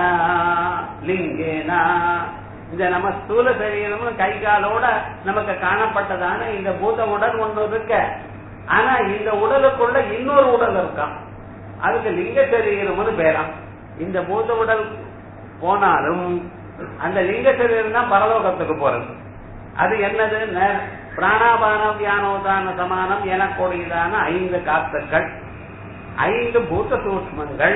S1: லிங்கேன இந்த நம்ம ஸ்தூல சரீரம் கை காலோட நமக்கு காணப்பட்டதான இந்த பூத உடல் ஒன்று இருக்க ஆனா இந்த உடலுக்குள்ள இன்னொரு உடல் இருக்கான் அதுக்கு லிங்க சரீரம்னு பேராம் இந்த பூத உடல் போனாலும் அந்த லிங்க சரீரம் தான் பரலோகத்துக்கு போறது அது என்னது பிராணாபான வியானோதான சமானம் எனக்கூடியதான ஐந்து காத்துக்கள் ஐந்து பூத்த சூஷ்மங்கள்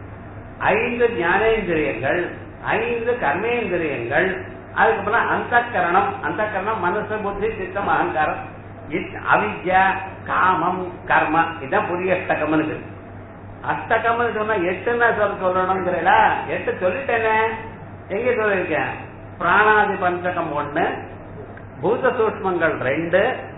S1: ஐந்து ஞானேந்திரியங்கள் ஐந்து கர்மேந்திரியங்கள் அதுக்கப்புறம் அந்த கரணம் அந்த கரணம் மனசு புத்தி சித்தம் அகங்காரம் அவித்யா காமம் கர்ம இதான் புதிய அஷ்டகம்னு இருக்கு அஷ்டகம்னு சொன்னா எட்டுன்னா சொல்ல சொல்லணுங்கிறா எட்டு சொல்லிட்டேனே எங்க சொல்லிருக்கேன் பிராணாதி பஞ்சகம் ஒண்ணு பூத சூஷ்மங்கள் ரெண்டு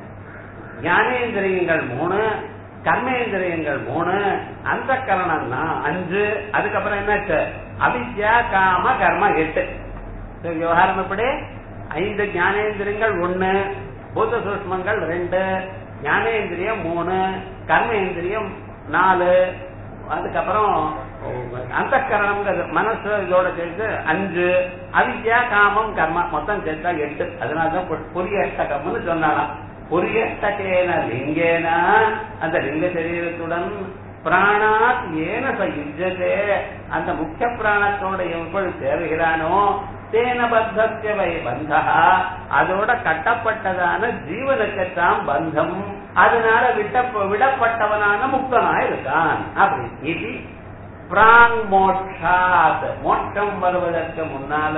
S1: ஞானேந்திரியங்கள் மூணு கர்மேந்திரியங்கள் மூணு அந்த கரணம்னா அஞ்சு அதுக்கப்புறம் என்னாச்சு அவித்யா காம கர்ம எட்டு விவகாரம் எப்படி ஐந்து ஞானேந்திரியங்கள் ஒண்ணு பூத சூஷ்மங்கள் ரெண்டு ஞானேந்திரியம் மூணு கர்மேந்திரியம் நாலு அதுக்கப்புறம் அந்த கரணம் மனசு இதோட சேர்த்து அஞ்சு அவித்யா காமம் கர்மா மொத்தம் சேர்த்தா எட்டு அதனாலதான் புரியஷ்டகம்னு சொன்னாலாம் புரியஷ்டகேன லிங்கேன அந்த லிங்க சரீரத்துடன் பிராணாத் ஏன சயுஜதே அந்த முக்கிய பிராணத்தோட எவ்வளவு சேருகிறானோ தேன பத்தஸ்ய வை பந்தா அதோட கட்டப்பட்டதான ஜீவனுக்குத்தான் பந்தம் அதனால விட்ட விடப்பட்டவனான முக்தனா இருக்கான் அப்படி இது பிராங் மோட்சாத் மோட்சம் வருவதற்கு முன்னால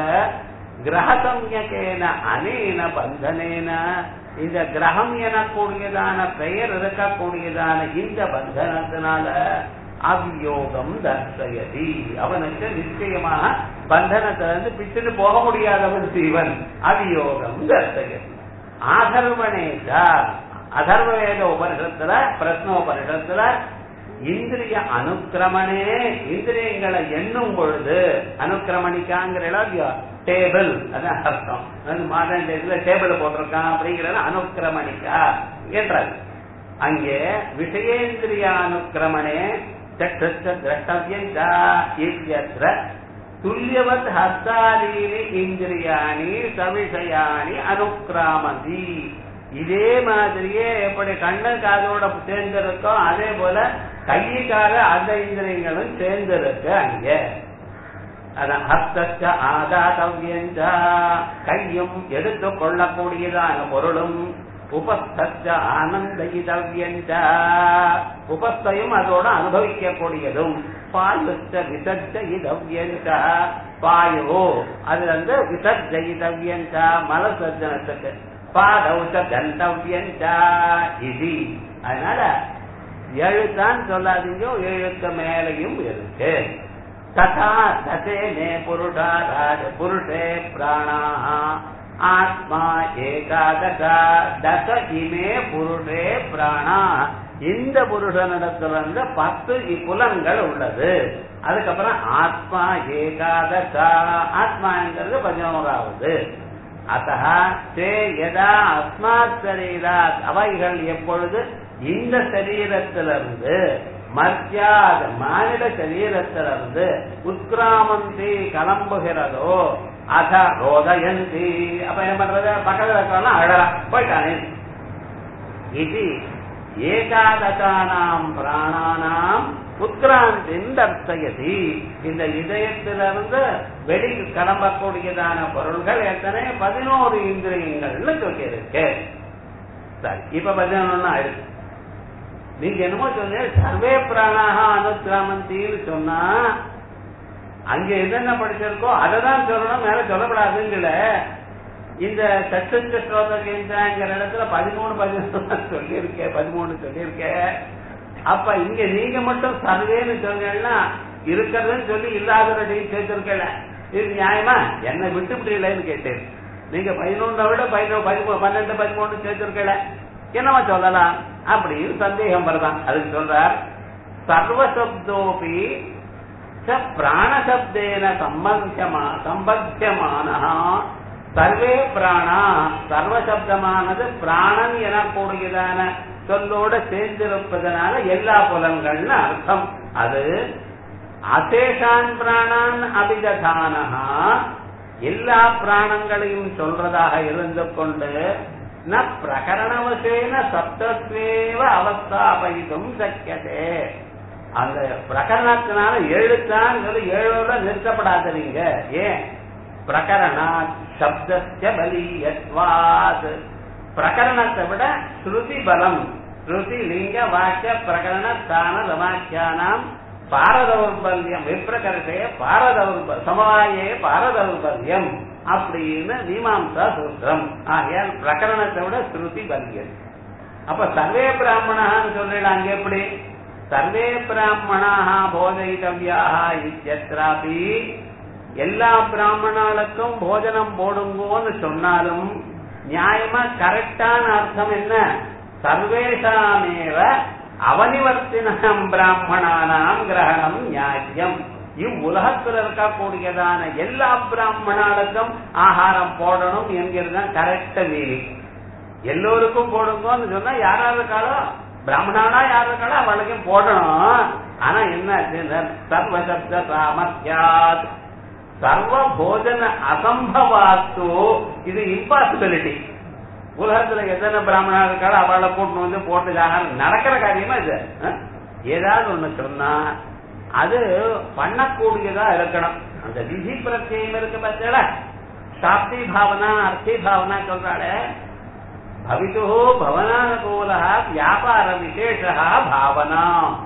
S1: கிரகசம்யகேன அனேன பந்தனேன இந்த கிரகம் எனக்கூடியதான பெயர் இருக்கக்கூடியதான இந்த பந்தனத்தினால அவியோகம் தர்சயதி அவனுக்கு நிச்சயமாக பந்தனத்திலிருந்து பிச்சுட்டு போக முடியாதவன் சீவன் அவியோகம் தர்சயதி ஆதர்வனேஜா அதர்வ வேத உபனிஷத்துல பிரத்னோபனிஷத்துல இந்திரிய அனுக்கிரமணே இந்திரியங்களை எண்ணும் பொழுது அனுக்கிரமணிக்காங்கிற டேபிள் அதான் அர்த்தம் மாடர்ன் டேஸ்ல டேபிள் போட்டிருக்கான் அப்படிங்கிறது அனுக்கிரமணிக்கா என்றார் அங்கே விஷயேந்திரிய அனுக்கிரமணே சட்டஸ்ட திரஷ்டவியன்ற துல்லியவத் ஹஸ்தாதீனி இந்திரியாணி சவிஷயாணி அனுக்கிராமதி இதே மாதிரியே எப்படி கண்ணு காதோட சேர்ந்திருக்கோ அதே போல கை கால அந்த இந்திரியங்களும் சேர்ந்திருக்கு அங்கே அதான் ஹஸ்தச்ச ஆதாதவியஞ்ச கையும் எடுத்து கொள்ளக்கூடியதான பொருளும் உபஸ்தச்ச ஆனந்தயிதவியஞ்ச உபஸ்தையும் அதோட அனுபவிக்கக்கூடியதும் பாயுச்ச விசர்ஜயிதவியஞ்ச பாயோ அது வந்து விசர்ஜயிதவியஞ்ச மலசர்ஜனத்துக்கு பாதௌச்ச கந்தவியஞ்ச இது அதனால எழுத்தான் சொல்லாதீங்க எழுத்து மேலையும் இருக்கு तथा दशेने पुरुषा पुरुषे प्राणाः आत्मा एकादश दश इमे पुरुषे प्राणाः இந்த புருஷனிடத்துல இருந்து பத்து புலன்கள் உள்ளது அதுக்கப்புறம் ஆத்மா ஏகாதசா ஆத்மாங்கிறது பதினோராவது அத்த தே யதா அஸ்மாத் சரீராத் அவைகள் எப்பொழுது இந்த சரீரத்திலிருந்து மர்த்தியாத மானிட சரீரத்திலிருந்து உத்கிராமந்தி கிளம்புகிறதோ அத ரோதயந்தி அப்ப என்ன பண்றது பக்கத்துல இருக்கலாம் அழறா போயிட்டானே இது ஏகாதசானாம் பிராணானாம் உத்கிராந்தின் தர்சயதி இந்த இதயத்திலிருந்து வெளிக்கு கிளம்பக்கூடியதான பொருள்கள் எத்தனை பதினோரு இந்திரியங்கள்னு சொல்லியிருக்கு சரி இப்ப பதினொன்னு ஆயிடுச்சு நீங்க என்னமோ சொன்னீங்க சர்வே பிராணாக அனுக்கிராமந்தின்னு சொன்னா அங்க என்னென்ன படிச்சிருக்கோ அதை தான் சொல்லணும் மேல சொல்லப்படாதுங்கல இந்த சச்சந்த ஸ்ரோதங்கிற இடத்துல பதிமூணு பதினொன்று சொல்லியிருக்கேன் பதிமூணு சொல்லியிருக்கேன் அப்ப இங்க நீங்க மட்டும் சர்வேன்னு சொன்னீங்கன்னா இருக்கிறதுன்னு சொல்லி இல்லாதவரையும் சேர்த்திருக்கல இது நியாயமா என்னை விட்டு இல்லைன்னு கேட்டேன் நீங்க பதினொன்றை விட பதினொன்று பதிமூணு பன்னெண்டு பதிமூணு சேர்த்திருக்கல என்னவா சொல்லலாம் அப்படின்னு சந்தேகம் வருதான் அதுக்கு சொல்றார் சர்வசப்தோபி பிராணசப்தேன சம்பந்தமா சம்பத்தியமான சர்வே பிராணா சர்வசப்தமானது பிராணன் எனக்கூடியதான சொல்லோட சேர்ந்திருப்பதனால எல்லா புலன்கள்னு அர்த்தம் அது அசேஷான் பிராணான் அபிததானஹா எல்லா பிராணங்களையும் சொல்றதாக இருந்து கொண்டு ந பிரகரணவசேன சப்தத்வேவ அவஸ்தாபயிதும் சக்கியதே அந்த பிரகரணத்தினால ஏழுத்தான் சொல்லி ஏழோட நிறுத்தப்படாத நீங்க ஏன் பிரகரணா சப்தஸ்ய பலியத்வாத் பிரகரணத்தை விட ஸ்ருதி பலம் ஸ்ருதி லிங்க வாக்கிய பிரகரண ஸ்தான சமாக்கியானாம் பாரதௌர்பல்யம் விப்ரகரசே பாரதௌர்ப சமவாயே பாரதௌர்பல்யம் அப்படின்னு மீமாம்சா சூத்திரம் ஆகையால் பிரகரணத்தை விட ஸ்ருதி பல்யம் அப்ப சர்வே பிராமணான்னு சொல்லிடலாம் அங்க எப்படி சர்வே பிராமணாக போதைத்தவியாக இத்தியத்ராபி எல்லா பிராமணாளுக்கும் போஜனம் போடுங்கோன்னு சொன்னாலும் நியாயமா கரெக்டான அர்த்தம் என்ன சர்வேஷாமேவ அவனிவர்த்தினம் பிராமணானாம் கிரகணம் நியாயம் இவ்வுலகத்தில் இருக்கக்கூடியதான எல்லா பிராமணாளுக்கும் ஆகாரம் போடணும் என்கிறது கரெக்ட் மீனிங் எல்லோருக்கும் போடுங்கன்னு சொன்னா யாரா இருக்காளோ பிராமணானா யார் இருக்காளோ அவளுக்கும் போடணும் ஆனா என்ன சர்வசப்த சாமர்த்தியாத் சர்வ போஜன அசம்பவாத்து இது இம்பாசிபிலிட்டி உலகத்துல எத்தனை பிராமணா இருக்காளோ அவளை கூட்டு வந்து போட்டுதாக நடக்கிற காரியமா இது ஏதாவது ஒண்ணு சொன்னா அது பண்ணக்கூடியதா இருக்கணும் அந்த விதி பிரத்யம் இருக்கு பார்த்தா சாப்தி பாவனா அர்த்தி பாவனா சொல்றாளே பவிது பவனானுகூல வியாபார விசேஷா பாவனா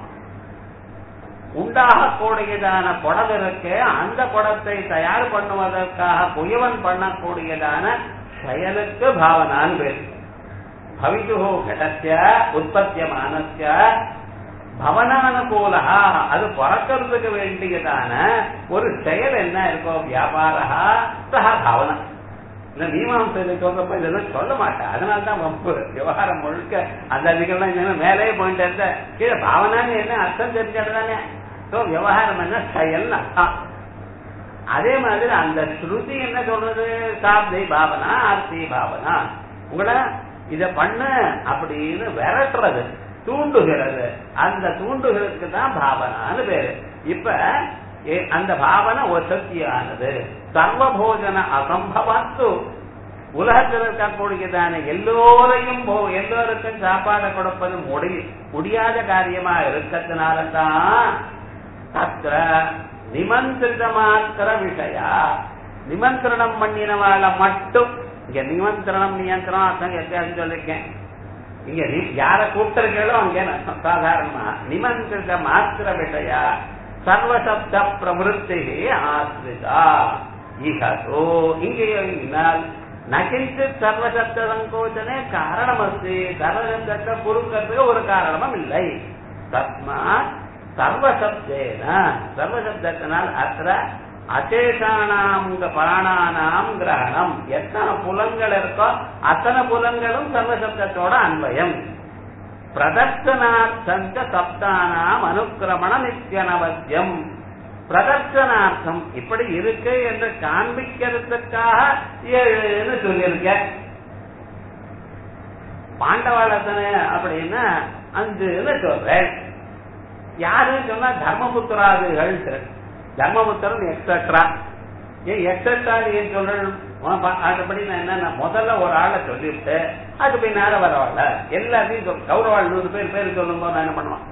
S1: உண்டாகக்கூடியதான குடம் இருக்கு அந்த குடத்தை தயார் பண்ணுவதற்காக குயவன் பண்ணக்கூடியதான செயலுக்கு பாவனான் பேர் பவிது கடத்திய உற்பத்தியமானஸ்ய பவனானுகூலா அது பிறக்கிறதுக்கு வேண்டியதான ஒரு செயல் என்ன இருக்கோ வியாபாரா சக பாவனா இந்த மீமாசை சொல்றப்ப இதெல்லாம் சொல்ல மாட்டேன் அதனால தான் வம்பு விவகாரம் முழுக்க அந்த அதிகம்லாம் மேலே போயிட்டு இருந்த கீழே பாவனான்னு என்ன அர்த்தம் தெரிஞ்சது தானே ஸோ விவகாரம் என்ன செயல் அர்த்தம் அதே மாதிரி அந்த ஸ்ருதி என்ன சொல்றது சாப்தி பாவனா அர்த்தி பாவனா உங்களை இத பண்ண அப்படின்னு விரட்டுறது தூண்டுகிறது அந்த தூண்டுகிறதுக்கு தான் பாவனான்னு பேரு இப்ப அந்த பாவனை வசத்தியானது சர்வபோஜன அசம்பவத்து உலகத்தில் இருக்கக்கூடியதான எல்லோரையும் எல்லோருக்கும் சாப்பாடு கொடுப்பது முடி முடியாத காரியமா இருக்கிறதுனால தான் தத்திர நிமந்திரித மாத்திர விஷயா நிமந்திரணம் பண்ணினவாள மட்டும் இங்க நிமந்திரணம் நியந்திரம் அர்த்தம் எத்தையாவது சொல்லிருக்கேன் இங்க யார கூப்பிட்டிருக்கீங்களோ அங்கே சாதாரணமா நிமந்திரித மாத்திர விஷயா சர்வசப்த பிரவருத்தி ஆசிரிதா இகதோ இங்கேயால் நகிஞ்சித் சர்வசப்த சங்கோச்சனே காரணமஸ்தி சர்வசப்தத்தை குறுக்கிறதுக்கு ஒரு காரணமும் இல்லை தஸ்மாத் சர்வசப்தேன சர்வசப்தத்தினால் அத்த அசேஷானாம் பிராணானாம் கிரகணம் எத்தனை புலன்கள் இருக்கோ அத்தனை புலன்களும் சர்வசப்தத்தோட அன்வயம் பிரதர்சனார்த்தஞ்ச சப்தானாம் அனுக்கிரமண நித்தியனவசியம் பிரதர்சனார்த்தம் இப்படி இருக்கு என்று காண்பிக்கிறதுக்காக ஏழுன்னு சொல்லியிருக்க பாண்டவாளத்தனை அப்படின்னா அஞ்சுன்னு சொல்றேன் யாருன்னு சொன்னா தர்மபுத்திராதிகள் தர்மபுத்திரன் எக்ஸட்ரா ஏன் எக்ஸட்ரா ஏன் சொல்லணும் அதுபடி நான் என்ன முதல்ல ஒரு ஆளை சொல்லிவிட்டு அது பின்னால வரவாள் எல்லாத்தையும் சொல் கௌரவாள் நூறு பேர் பேர் சொல்லும் போது நான் என்ன பண்ணுவான்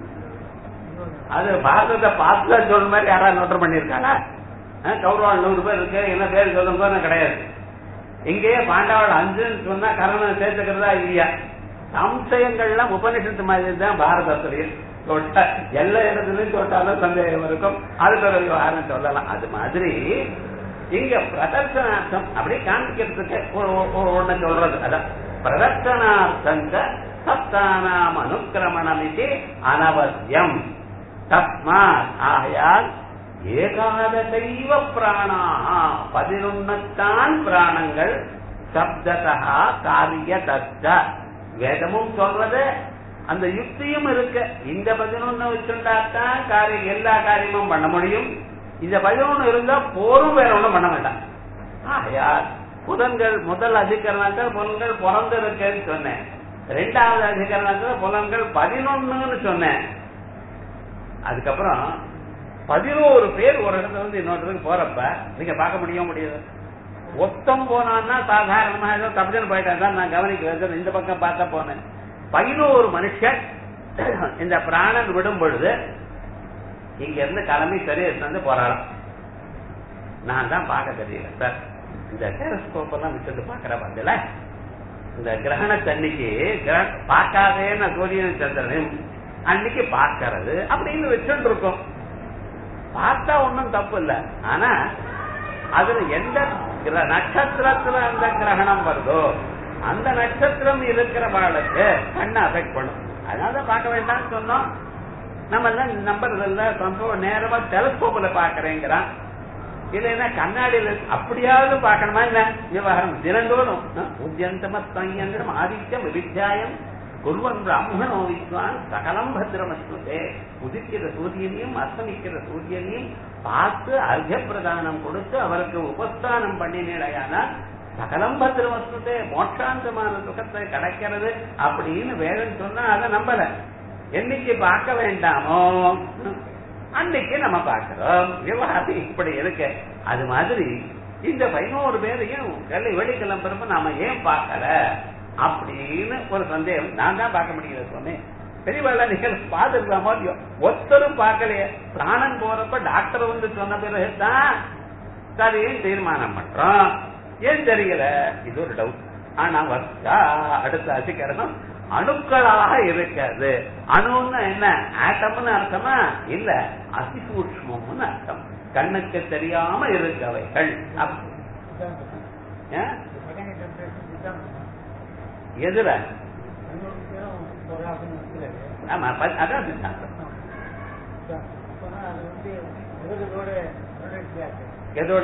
S1: அது பாரதத்தை பார்த்து சொல்ற மாதிரி யாராவது நோட்டர் பண்ணிருக்காங்க கௌரவாள் நூறு பேர் இருக்கு என்ன பேர் சொல்லும் போது கிடையாது இங்கேயே பாண்டவாள் அஞ்சுன்னு சொன்னா கரணம் சேர்த்துக்கிறதா இல்லையா சம்சயங்கள்லாம் உபனிஷத்து மாதிரி தான் பாரதத்திலையும் தொட்டா எல்லா இடத்துலயும் தொட்டாலும் சந்தேகம் இருக்கும் அதுக்கு ஒரு விவகாரம் சொல்லலாம் அது மாதிரி இங்க பிரதர்சனார்த்தம் அப்படி காண்பிக்கிறதுக்கு ஒண்ணு சொல்றது அதான் பிரதர்சனார்த்தங்க சப்தானாம் அனுக்கிரமணம் இது அனவசியம் தஸ்மாத் ஆகையால் ஏகாதசைவ பிராணாக பதினொன்னத்தான் பிராணங்கள் சப்ததா காரிய தத்த வேதமும் சொல்றது அந்த யுக்தியும் இருக்கு இந்த பதினொன்னு வச்சுட்டாத்தான் காரியம் எல்லா காரியமும் பண்ண முடியும் இந்த பதினொன்னு இருந்தா போரும் வேற ஒண்ணும் பண்ண வேண்டாம் ஆகையால் புலன்கள் முதல் அதிகரணத்தில் புலன்கள் பிறந்து இருக்குன்னு சொன்னேன் ரெண்டாவது அதிகரணத்தில் புலன்கள் பதினொன்னுன்னு சொன்னேன் அதுக்கப்புறம் பதினோரு பேர் ஒரு இடத்துல வந்து இன்னொருத்தருக்கு போறப்ப நீங்க பார்க்க முடியும் முடியாது ஒத்தம் போனான்னா சாதாரணமா ஏதோ தப்பிச்சு போயிட்டேன் தான் நான் கவனிக்க இந்த பக்கம் பார்த்தா போனேன் பதினோரு மனுஷன் இந்த பிராணன் விடும் பொழுது இங்க இருந்து கிளம்பி சரீரத்துல இருந்து போராடம் நான் தான் பார்க்க தெரியல சார் இந்த டெலஸ்கோப் எல்லாம் வச்சுட்டு பாக்குற பதில இந்த கிரகணத்தன்னைக்கு பார்க்காதே நான் சூரியன் சந்திரனும் அன்னைக்கு பார்க்கறது அப்படின்னு வச்சுட்டு இருக்கோம் பார்த்தா ஒன்றும் தப்பு இல்லை ஆனா அதுல எந்த நட்சத்திரத்துல அந்த கிரகணம் வருதோ அந்த நட்சத்திரம் இருக்கிற பாடலுக்கு கண்ணை அஃபெக்ட் பண்ணும் அதனால பார்க்க வேண்டாம்னு சொன்னோம் நம்ம எல்லாம் நம்புறது இல்ல சம்பவம் நேரமா டெலஸ்கோப்ல பாக்குறேங்கிறான் இல்லைன்னா கண்ணாடியில அப்படியாவது பார்க்கணுமா என்ன விவகாரம் தினந்தோறும் உத்தியந்தமஸ்தங்கிரம் ஆதித்யம் விவித்தியாயம் குருவன் பிராமணோ வித்வான் சகலம் பத்திரமஸ்துதே உதிக்கிற சூரியனையும் அஸ்தமிக்கிற சூரியனையும் பார்த்து அர்த்த பிரதானம் கொடுத்து அவருக்கு உபஸ்தானம் பண்ணினேடையானால் சகலம் பத்திரமஸ்துதே மோட்சாந்தமான சுகத்தை கிடைக்கிறது அப்படின்னு வேதம் சொன்னா அதை நம்பல என்னைக்கு பார்க்க வேண்டாமோ அன்னைக்கு நம்ம பார்க்கிறோம் விவகாரம் இப்படி இருக்கு அது மாதிரி இந்த பதினோரு பேரையும் வெள்ளை வெள்ளிக்கிழம்பு நாம ஏன் பார்க்கல அப்படின்னு ஒரு சந்தேகம் நான் தான் பார்க்க முடியல சொன்னேன் பெரியவாள நீங்கள் பார்த்துருக்கலாமோ இல்லையோ ஒருத்தரும் பார்க்கலையே பிராணன் போறப்ப டாக்டர் வந்து சொன்ன பிறகு தான் சரியும் தீர்மானம் பண்றோம் ஏன் தெரியல இது ஒரு டவுட் ஆனா வர்த்தா அடுத்த அதிகரணம் அணுக்களாக இருக்காது அணுன்னு என்ன ஆட்டம்னு அர்த்தமா இல்ல அதிசூட்சமம்னு அர்த்தம் கண்ணுக்கு தெரியாம இருக்கவைகள் எதுல ஆமா அதான் சித்தாந்தம் எதோட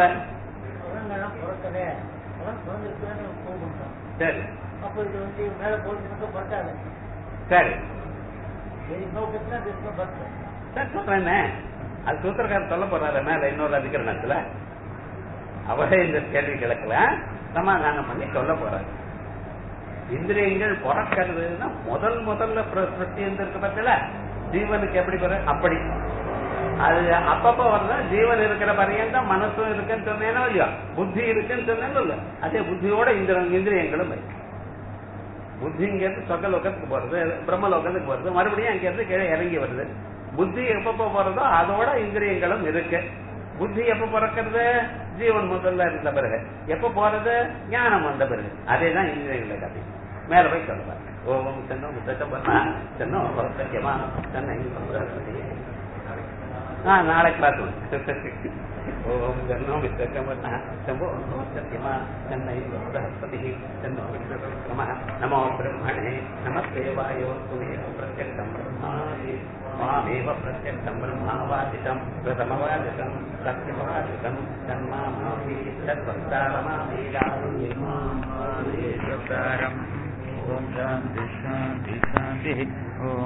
S1: சரி
S2: அப்போ இது வந்து மேல போட்டு பட்டாது
S1: சரி
S2: இன்னொரு பிரச்சனை திரும்ப பட்டு
S1: சார் சொல்றேன் அது சூத்திரக்காரர் சொல்ல போறாரு மேல இன்னொரு அதிகரணத்துல அவரே இந்த கேள்வி கிழக்கல சமாதானம் பண்ணி சொல்ல போறாரு இந்திரியங்கள் பிறக்கிறதுனா முதல் முதல்ல பிரஸ்தி இருக்கு பத்தில ஜீவனுக்கு எப்படி பிற அப்படி அது அப்பப்ப வரல ஜீவன் இருக்கிற பரியந்தம் மனசும் இருக்குன்னு சொன்னேனோ இல்லையோ புத்தி இருக்குன்னு சொன்னேனோ இல்ல அதே புத்தியோட இந்திர இந்திரியங்களும் இருக்கு புத்திங்கிறது சொக்க லோகத்துக்கு போறது பிரம்ம லோகத்துக்கு போறது மறுபடியும் அங்கிருந்து கீழே இறங்கி வருது புத்தி எப்பப்ப போறதோ அதோட இந்திரியங்களும் இருக்கு புத்தி எப்ப பிறக்கிறது ஜீவன் முதல்ல இருந்த பிறகு எப்ப போறது ஞானம் வந்த பிறகு அதே தான் இந்திரியங்களை கதை மேல போய் சொல்லுவாங்க ஓம் சென்னோ முத்தம் பண்ணா சென்னோ சத்தியமா சென்னை ஆ நாளை கிளாஸ் ஓம் ஜன்னோ வித்தகம் சம்போ சத்தியமா சென்னை பிரகஸ்பதி சென்னோ விக்ரம நமோ பிரம்மணே நமஸ்தே வாயோ துமேவ பிரத்யக்ஷம் பிரம்மாதி மாமேவ பிரத்யக்ஷம் பிரம்மாவாதிதம் பிரதமவாதிதம் சத்யமவாதிதம் தன்மாமாமி தத்வக்தாரமாமி
S3: ஓம் சாந்தி சாந்தி சாந்தி ஓம்